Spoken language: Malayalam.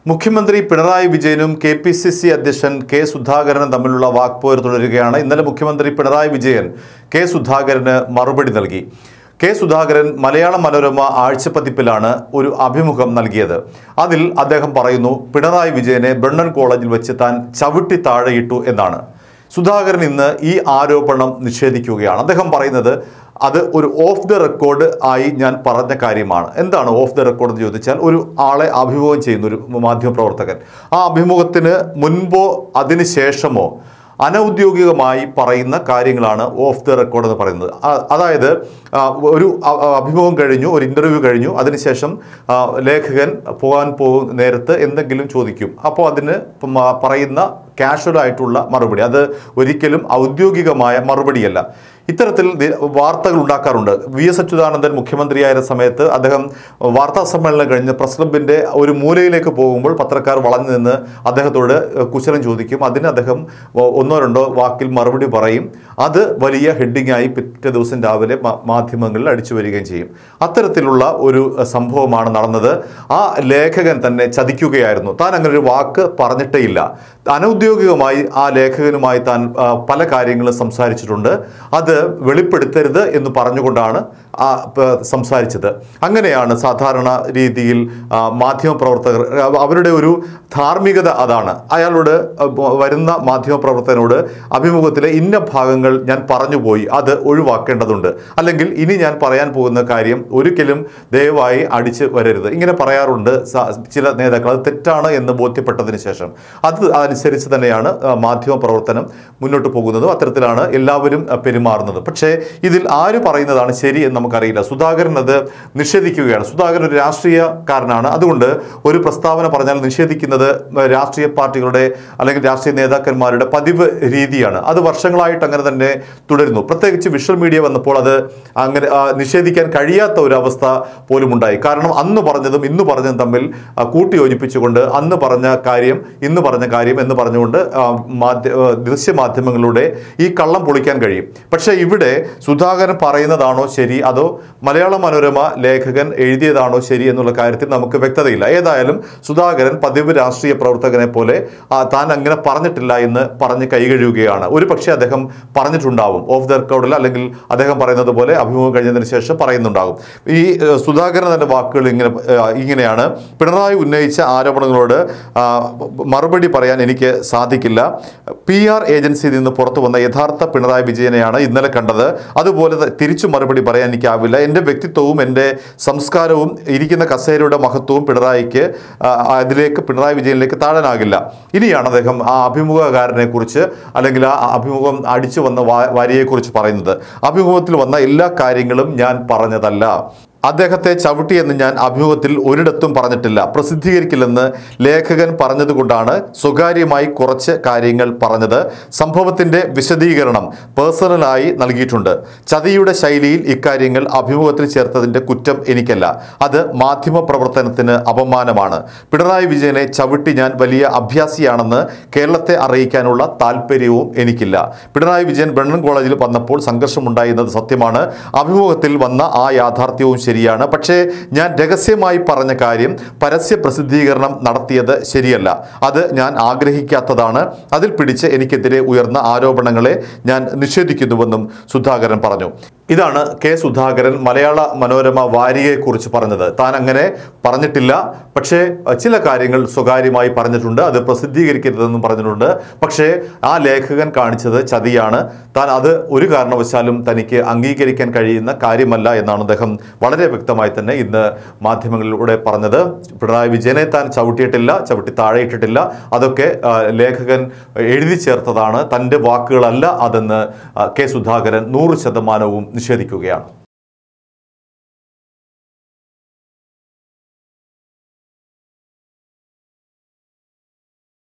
മുഖ്യമന്ത്രി പിണറായി വിജയനും കെ പി സി സി അധ്യക്ഷൻ കെ സുധാകരനും തമ്മിലുള്ള വാക്പോര് തുടരുകയാണ് ഇന്നലെ മുഖ്യമന്ത്രി പിണറായി വിജയൻ കെ സുധാകരന് മറുപടി നൽകി കെ സുധാകരൻ മലയാള മനോരമ ആഴ്ചപ്പതിപ്പിലാണ് ഒരു അഭിമുഖം നൽകിയത് അതിൽ അദ്ദേഹം പറയുന്നു പിണറായി വിജയനെ ബ്രണ്ണൻ കോളേജിൽ വെച്ച് താൻ ചവിട്ടി താഴെയിട്ടു എന്നാണ് സുധാകരൻ ഇന്ന് ഈ ആരോപണം നിഷേധിക്കുകയാണ് അദ്ദേഹം പറയുന്നത് അത് ഒരു ഓഫ് ദ റെക്കോർഡ് ആയി ഞാൻ പറഞ്ഞ കാര്യമാണ് എന്താണ് ഓഫ് ദ റെക്കോർഡ് എന്ന് ചോദിച്ചാൽ ഒരു ആളെ അഭിമുഖം ചെയ്യുന്ന ഒരു മാധ്യമപ്രവർത്തകൻ ആ അഭിമുഖത്തിന് മുൻപോ അതിന് ശേഷമോ അനൗദ്യോഗികമായി പറയുന്ന കാര്യങ്ങളാണ് ഓഫ് ദ റെക്കോർഡ് എന്ന് പറയുന്നത് ആ- അതായത് ആ, ഒരു അ- അ- അഭിമുഖം കഴിഞ്ഞു ഒരു ഇൻ്റർവ്യൂ കഴിഞ്ഞു അതിനുശേഷം ആ, ലേഖകൻ പോകാൻ പോകും നേരത്ത് എന്തെങ്കിലും ചോദിക്കും അപ്പോൾ അതിന് ഇപ്പം, ആ, പറയുന്ന കാഷ്വൽ ആയിട്ടുള്ള മറുപടി അത് ഒരിക്കലും ഔദ്യോഗികമായ മറുപടിയല്ല ഇത്തരത്തിൽ നി- വാർത്തകൾ ഉണ്ടാക്കാറുണ്ട് വി എസ് അച്യുതാനന്ദൻ മുഖ്യമന്ത്രിയായിരുന്ന സമയത്ത് അദ്ദേഹം വാർത്താ സമ്മേളനം കഴിഞ്ഞ് പ്രസ് ക്ലബിൻ്റെ ഒരു മൂലയിലേക്ക് പോകുമ്പോൾ പത്രക്കാർ വളഞ്ഞു നിന്ന് അദ്ദേഹത്തോട് കുശലം ചോദിക്കും അതിന് അദ്ദേഹം ഒന്നോ രണ്ടോ വാക്കിൽ മറുപടി പറയും അത് വലിയ ഹെഡിങ്ങായി പിറ്റേ ദിവസം രാവിലെ മാ- മാധ്യമങ്ങളിൽ അടിച്ചു വരികയും ചെയ്യും അത്തരത്തിലുള്ള ഒരു അഹ്, സംഭവമാണ് നടന്നത് ആ ലേഖകൻ തന്നെ ചതിക്കുകയായിരുന്നു താൻ അങ്ങനെ ഒരു വാക്ക് പറഞ്ഞിട്ടേ ഇല്ല അനൗദ്യോഗികമായി ആ ലേഖകനുമായി താൻ ആ, പല കാര്യങ്ങളും സംസാരിച്ചിട്ടുണ്ട് അത് വെളിപ്പെടുത്തരുത് എന്ന് പറഞ്ഞുകൊണ്ടാണ് ആ പ- സംസാരിച്ചത് അങ്ങനെയാണ് സാധാരണ രീതിയിൽ ആ, മാധ്യമപ്രവർത്തകർ ആ, അവരുടെ ഒരു ധാർമ്മികത അതാണ് അയാളോട് ആ, വരുന്ന മാധ്യമപ്രവർത്തകനോട് അഭിമുഖത്തിലെ ഇന്ന ഭാഗങ്ങൾ ഞാൻ പറഞ്ഞുപോയി അത് ഒഴിവാക്കേണ്ടതുണ്ട് അല്ലെങ്കിൽ ഇനി ഞാൻ പറയാൻ പോകുന്ന കാര്യം ഒരിക്കലും ദയവായി അടിച്ച് വരരുത് ഇങ്ങനെ പറയാറുണ്ട് സ- ചില നേതാക്കൾ അത് തെറ്റാണ് എന്ന് ബോധ്യപ്പെട്ടതിന് ശേഷം അത് അതനുസരിച്ച് തന്നെയാണ് ആ, മാധ്യമ പ്രവർത്തനം മുന്നോട്ട് പോകുന്നതും അത്തരത്തിലാണ് എല്ലാവരും ആ, പെരുമാറുന്നത് പക്ഷേ ഇതിൽ ആര് പറയുന്നതാണ് ശരി എന്ന് നമുക്കറിയില്ല സുധാകരൻ അത് നിഷേധിക്കുകയാണ് സുധാകരൻ ഒരു രാഷ്ട്രീയക്കാരനാണ് അതുകൊണ്ട് ഒരു പ്രസ്താവന പറഞ്ഞാൽ നിഷേധിക്കുന്നത് രാഷ്ട്രീയ പാർട്ടികളുടെ അല്ലെങ്കിൽ രാഷ്ട്രീയ നേതാക്കന്മാരുടെ പതിവ് രീതിയാണ് അത് വർഷങ്ങളായിട്ട് അങ്ങനെ തന്നെ തുടരുന്നു പ്രത്യേകിച്ച് വിഷ്വൽ മീഡിയ വന്നപ്പോൾ അത് അങ്ങനെ ആ, നിഷേധിക്കാൻ കഴിയാത്ത ഒരു അവസ്ഥ പോലും ഉണ്ടായി കാരണം അന്ന് പറഞ്ഞതും ഇന്ന് പറഞ്ഞതും തമ്മിൽ ആ, കൂട്ടിയോജിപ്പിച്ചുകൊണ്ട് അന്ന് പറഞ്ഞ കാര്യം ഇന്ന് പറഞ്ഞ കാര്യം എന്ന് പറഞ്ഞുകൊണ്ട് ആ, മാധ്യ ആ, ദൃശ്യമാധ്യമങ്ങളിലൂടെ ഈ കള്ളം പൊളിക്കാൻ കഴിയും പക്ഷേ ഇവിടെ സുധാകരൻ പറയുന്നതാണോ ശരി അതോ മലയാള മനോരമ ലേഖകൻ എഴുതിയതാണോ ശരി എന്നുള്ള കാര്യത്തിൽ നമുക്ക് വ്യക്തതയില്ല ഏതായാലും സുധാകരൻ പതിവ് രാഷ്ട്രീയ പ്രവർത്തകനെ പോലെ ആ, താൻ അങ്ങനെ പറഞ്ഞിട്ടില്ല എന്ന് പറഞ്ഞ് കൈകഴുകുകയാണ് ഒരു പക്ഷേ അദ്ദേഹം പറഞ്ഞിട്ടുണ്ടാവും ഓഫ് ദ റെക്കോർഡിൽ അല്ലെങ്കിൽ അദ്ദേഹം പറയുന്നത് പോലെ അഭിമുഖം കഴിഞ്ഞതിന് ശേഷം പറയുന്നുണ്ടാകും ഈ ഏഹ്, സുധാകരൻ തന്റെ വാക്കുകൾ ഇങ്ങനെ ഏഹ്, ഇങ്ങനെയാണ് പിണറായി ഉന്നയിച്ച ആരോപണങ്ങളോട് ആ, മറുപടി പറയാൻ എനിക്ക് സാധിക്കില്ല പി ആർ ഏജൻസിയിൽ നിന്ന് പുറത്തു വന്ന യഥാർത്ഥ പിണറായി വിജയനെയാണ് ഇന്നലെ കണ്ടത് അതുപോലെ ത- തിരിച്ചു മറുപടി പറയാൻ എനിക്കാവില്ല എൻ്റെ വ്യക്തിത്വവും എൻ്റെ സംസ്കാരവും ഇരിക്കുന്ന കസേരയുടെ മഹത്വവും പിണറായിക്ക് ആ, അതിലേക്ക് പിണറായി വിജയനിലേക്ക് താഴാനാകില്ല ഇനിയാണ് അദ്ദേഹം ആ അഭിമുഖകാരനെ കുറിച്ച് അല്ലെങ്കിൽ ആ അഭിമുഖം അടിച്ചു വന്ന വാ- വാരിയെക്കുറിച്ച് പറയുന്നത് അഭിമുഖത്തിൽ വന്ന എല്ലാ കാര്യങ്ങളും ഞാൻ പറഞ്ഞതല്ല അദ്ദേഹത്തെ ചവിട്ടിയെന്ന് ഞാൻ അഭിമുഖത്തിൽ ഒരിടത്തും പറഞ്ഞിട്ടില്ല പ്രസിദ്ധീകരിക്കില്ലെന്ന് ലേഖകൻ പറഞ്ഞതുകൊണ്ടാണ് സ്വകാര്യമായി കുറച്ച് കാര്യങ്ങൾ പറഞ്ഞത് സംഭവത്തിന്റെ വിശദീകരണം പേഴ്സണലായി നൽകിയിട്ടുണ്ട് ചതിയുടെ ശൈലിയിൽ ഇക്കാര്യങ്ങൾ അഭിമുഖത്തിൽ ചേർത്തതിന്റെ കുറ്റം എനിക്കല്ല അത് മാധ്യമ പ്രവർത്തനത്തിന് അപമാനമാണ് പിണറായി വിജയനെ ചവിട്ടി ഞാൻ വലിയ അഭ്യാസിയാണെന്ന് കേരളത്തെ അറിയിക്കാനുള്ള താല്പര്യവും എനിക്കില്ല പിണറായി വിജയൻ ബ്രണ്ണൻ കോളേജിൽ വന്നപ്പോൾ സംഘർഷമുണ്ടായി എന്നത് സത്യമാണ് അഭിമുഖത്തിൽ വന്ന ആ യാഥാർത്ഥ്യവും ശരിയാണ് പക്ഷേ ഞാൻ രഹസ്യമായി പറഞ്ഞ കാര്യം പരസ്യ പ്രസിദ്ധീകരണം നടത്തിയത് ശരിയല്ല അത് ഞാൻ ആഗ്രഹിക്കാത്തതാണ് അതിൽ പിടിച്ച് എനിക്കെതിരെ ഉയർന്ന ആരോപണങ്ങളെ ഞാൻ നിഷേധിക്കുന്നുവെന്നും സുധാകരൻ പറഞ്ഞു ഇതാണ് കെ സുധാകരൻ മലയാള മനോരമ വാരികയെക്കുറിച്ച് പറഞ്ഞത് താൻ അങ്ങനെ പറഞ്ഞിട്ടില്ല പക്ഷേ അഹ്, ചില കാര്യങ്ങൾ സ്വകാര്യമായി പറഞ്ഞിട്ടുണ്ട് അത് പ്രസിദ്ധീകരിക്കരുതെന്നും പറഞ്ഞിട്ടുണ്ട് പക്ഷേ ആ ലേഖകൻ കാണിച്ചത് ചതിയാണ് താൻ അത് ഒരു കാരണവശാലും തനിക്ക് അംഗീകരിക്കാൻ കഴിയുന്ന കാര്യമല്ല എന്നാണ് അദ്ദേഹം വളരെ വ്യക്തമായി തന്നെ ഇന്ന് മാധ്യമങ്ങളിലൂടെ പറഞ്ഞത് പിണറായി വിജയനെ താൻ ചവിട്ടിയിട്ടില്ല ചവിട്ടി താഴെയിട്ടിട്ടില്ല അതൊക്കെ ആ, ലേഖകൻ എഴുതി ചേർത്തതാണ് തൻ്റെ വാക്കുകളല്ല അതെന്ന് ആ, കെ സുധാകരൻ നൂറ് ശതമാനവും നിഷേധിക്കുകയാണ്